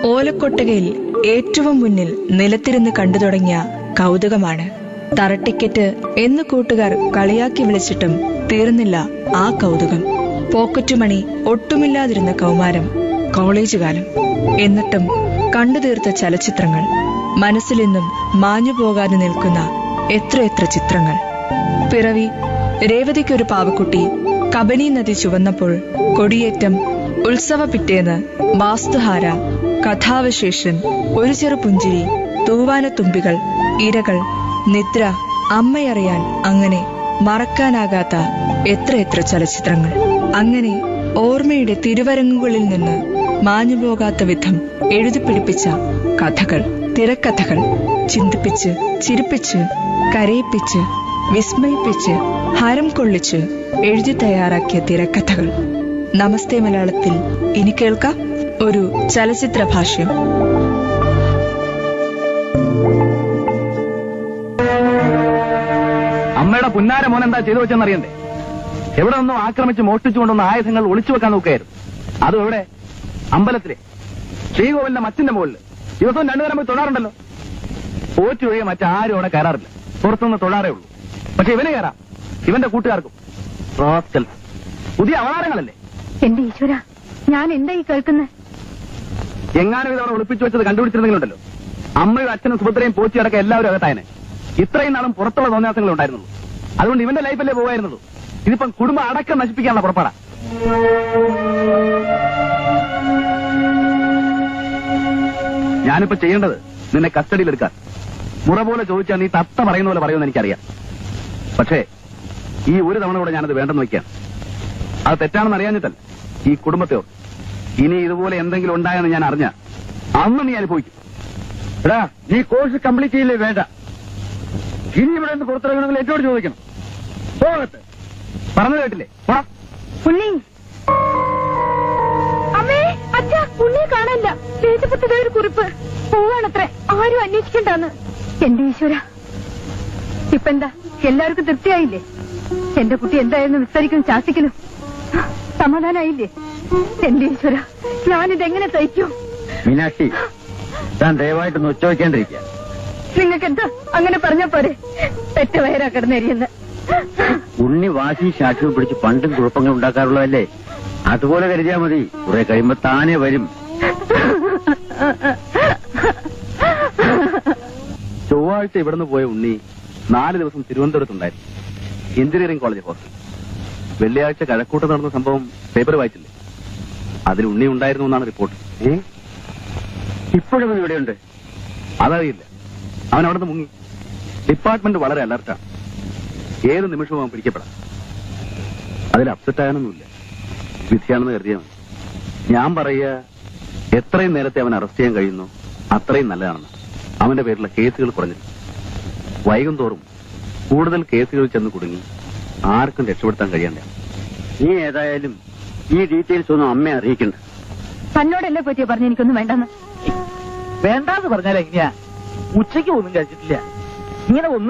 ഓലക്കൊട്ടകയിൽ ഏറ്റവും മുന്നിൽ നിലത്തിരുന്ന് കണ്ടു തുടങ്ങിയ കൗതുകമാണ് തറട്ടിക്കറ്റ് എന്ന് കൂട്ടുകാർ കളിയാക്കി വിളിച്ചിട്ടും തീർന്നില്ല ആ കൗതുകം പോക്കറ്റുമണി ഒട്ടുമില്ലാതിരുന്ന കൗമാരം കോളേജ് കാലം എന്നിട്ടും കണ്ടു തീർത്ത ചലച്ചിത്രങ്ങൾ മനസ്സിലെന്നും മാഞ്ഞു പോകാതെ നിൽക്കുന്ന എത്രയെത്ര ചിത്രങ്ങൾ പിറവി രേവതിക്കൊരു പാവക്കുട്ടി കബനി നദി ചുവന്നപ്പോൾ കൊടിയേറ്റം ഉത്സവ പിറ്റേന്ന് വാസ്തുഹാര കഥാവശേഷൻ ഒരു ചെറു പുഞ്ചിരി തൂവാനത്തുമ്പികൾ ഇരകൾ നിദ്ര അമ്മയറിയാൻ അങ്ങനെ മറക്കാനാകാത്ത എത്രയെത്ര ചലച്ചിത്രങ്ങൾ അങ്ങനെ ഓർമ്മയുടെ തിരുവരങ്ങുകളിൽ നിന്ന് മാഞ്ഞുപോകാത്ത വിധം എഴുതിപ്പിടിപ്പിച്ച കഥകൾ തിരക്കഥകൾ ചിന്തിപ്പിച്ച് ചിരിപ്പിച്ച് കരയിപ്പിച്ച് വിസ്മയിപ്പിച്ച് ഹരം കൊള്ളിച്ച് എഴുതി തയ്യാറാക്കിയ തിരക്കഥകൾ നമസ്തേ മലയാളത്തിൽ ഇനി കേൾക്കാം ഒരു ചലച്ചിത്ര ഭാഷ്യം അമ്മയുടെ പുന്നാര മോൻ എന്താ ചെയ്തു വെച്ചെന്നറിയണ്ടേ എവിടെ നിന്നും ആക്രമിച്ച് മോഷ്ടിച്ചു കൊണ്ടുവന്ന ആയുധങ്ങൾ ഒളിച്ചു വെക്കാൻ നോക്കുകയായിരുന്നു അതും എവിടെ അമ്പലത്തിലെ ശ്രീകോവിലിന്റെ മച്ചിന്റെ മുകളിൽ ദിവസവും രണ്ടുനേരം പോയി തൊഴാറുണ്ടല്ലോ പോറ്റി ഒഴികെ മറ്റാരും അവിടെ കയറാറില്ല പുറത്തുനിന്ന് തൊഴാറേ ഉള്ളൂ പക്ഷെ ഇവന് കയറാം ഇവന്റെ കൂട്ടുകാർക്കും റോസ്കൽസ്. പുതിയ അവതാരങ്ങളല്ലേ എന്റെ ഈശ്വര ഞാൻ എന്താ ഈ കേൾക്കുന്നത് എങ്ങാനും ഇത് അവിടെ ഒളിപ്പിച്ചു വെച്ചത് കണ്ടുപിടിച്ചിരുന്നെങ്കിലുണ്ടല്ലോ അമ്മയും അച്ഛനും സുഭദ്രയും പോറ്റി അടക്കം എല്ലാവരും അകത്തായനെ ഇത്രയും നാളും പുറത്തുള്ള തോന്നിയാസങ്ങൾ ഉണ്ടായിരുന്നുള്ളൂ അതുകൊണ്ട് ഇവന്റെ ലൈഫല്ലേ പോകായിരുന്നുള്ളൂ ഇതിപ്പം കുടുംബം അടക്കം നശിപ്പിക്കാനുള്ള പുറപ്പാടാ ഞാനിപ്പോ ചെയ്യേണ്ടത് നിന്നെ കസ്റ്റഡിയിൽ എടുക്കാൻ മുറ പോലെ ചോദിച്ചാൽ നീ തത്ത പറയുന്ന പോലെ പറയുമെന്ന് എനിക്കറിയാം പക്ഷേ ഈ ഒരു തവണ കൂടെ ഞാനത് വേണ്ടെന്ന് വെക്കാം അത് തെറ്റാണെന്ന് അറിയാഞ്ഞിട്ടല്ല ഈ കുടുംബത്തെ ഓർത്ത്. ഇനി ഇതുപോലെ എന്തെങ്കിലും ഉണ്ടായെന്ന് ഞാൻ അറിഞ്ഞ അന്ന് നീ അനുഭവിക്കും എടാ നീ കോഴ്സ് കംപ്ലീറ്റ് ചെയ്യില്ലേ വേണ്ട ഇനി ഇവിടെ നിന്ന് പുറത്തിറങ്ങണമെങ്കിൽ എന്നോട് ചോദിക്കണം പോകത്ത് പറഞ്ഞു കേട്ടില്ലേ പോടാ ഉണ്ണി അമ്മേ അച്ഛ ഉണ്ണിയെ കാണാനില്ല ദേശപ്പെട്ടതേ ഒരു കുറിപ്പ് പോവാണത്രേ ആരും അന്വേഷിക്കണ്ടെന്ന് എന്റെ ഈശ്വര ഇപ്പൊ എന്താ എല്ലാവർക്കും തൃപ്തിയായില്ലേ എന്റെ കുട്ടി എന്തായിരുന്നു വിസ്തരിക്കലും ശാസിക്കലും സമാധാനായില്ലേ എന്റെ ഈശ്വര ഞാനിതെങ്ങനെ സഹിക്കും മീനാക്ഷി താൻ ദയവായിട്ടൊന്ന് ഉച്ചവയ്ക്കാണ്ടിരിക്കുക നിങ്ങൾക്ക് എന്താ അങ്ങനെ പറഞ്ഞ പോരെ പെറ്റ വയറാ കിടന്നെരിയുന്ന ഉണ്ണി വാശി ശാഠ്യവും പിടിച്ച് പണ്ടും കുഴപ്പങ്ങൾ ഉണ്ടാക്കാറുള്ളതല്ലേ അതുപോലെ കരുതിയാ മതി കുറെ കഴിയുമ്പോ താനേ വരും ചൊവ്വാഴ്ച ഇവിടുന്ന് പോയ ഉണ്ണി നാല് ദിവസം തിരുവനന്തപുരത്തുണ്ടായിരുന്നു എഞ്ചിനീയറിംഗ് കോളേജ് ഹോസ്റ്റൽ വെള്ളിയാഴ്ച കഴക്കൂട്ട് നടന്ന സംഭവം പേപ്പർ വായിച്ചില്ലേ അതിൽ ഉണ്ണി ഉണ്ടായിരുന്നു എന്നാണ് റിപ്പോർട്ട് ഇപ്പോഴും ഇവിടെയുണ്ട് അതറിയില്ല അവൻ അവിടുന്ന് മുങ്ങി ഡിപ്പാർട്ട്മെന്റ് വളരെ അലർട്ടാണ് ഏത് നിമിഷവും അവൻ പിടിക്കപ്പെടാം അതിൽ അപ്സെറ്റ് ആകാനൊന്നുമില്ല വിധിയാണെന്ന് കരുതിയാൽ മതി ഞാൻ പറയുക എത്രയും നേരത്തെ അവൻ അറസ്റ്റ് ചെയ്യാൻ കഴിയുന്നു അത്രയും നല്ലതാണെന്ന് അവന്റെ പേരിലുള്ള കേസുകൾ കുറഞ്ഞിട്ടുണ്ട് വൈകും തോറും കൂടുതൽ കേസുകൾ ചെന്ന് കുടുങ്ങി ആർക്കും രക്ഷപ്പെടുത്താൻ കഴിയണ്ട നീ ഏതായാലും ഈ ഡീറ്റെയിൽസ് ഒന്നും അമ്മയെ അറിയിക്കണ്ട തന്നോടല്ലേ പറ്റിയ പറഞ്ഞ എനിക്കൊന്നും വേണ്ടെന്ന് വേണ്ടാന്ന് പറഞ്ഞാൽ എങ്ങനെയാ ഉച്ചയ്ക്ക് ഒന്നും കഴിച്ചിട്ടില്ല ഇങ്ങനെ ഒന്ന്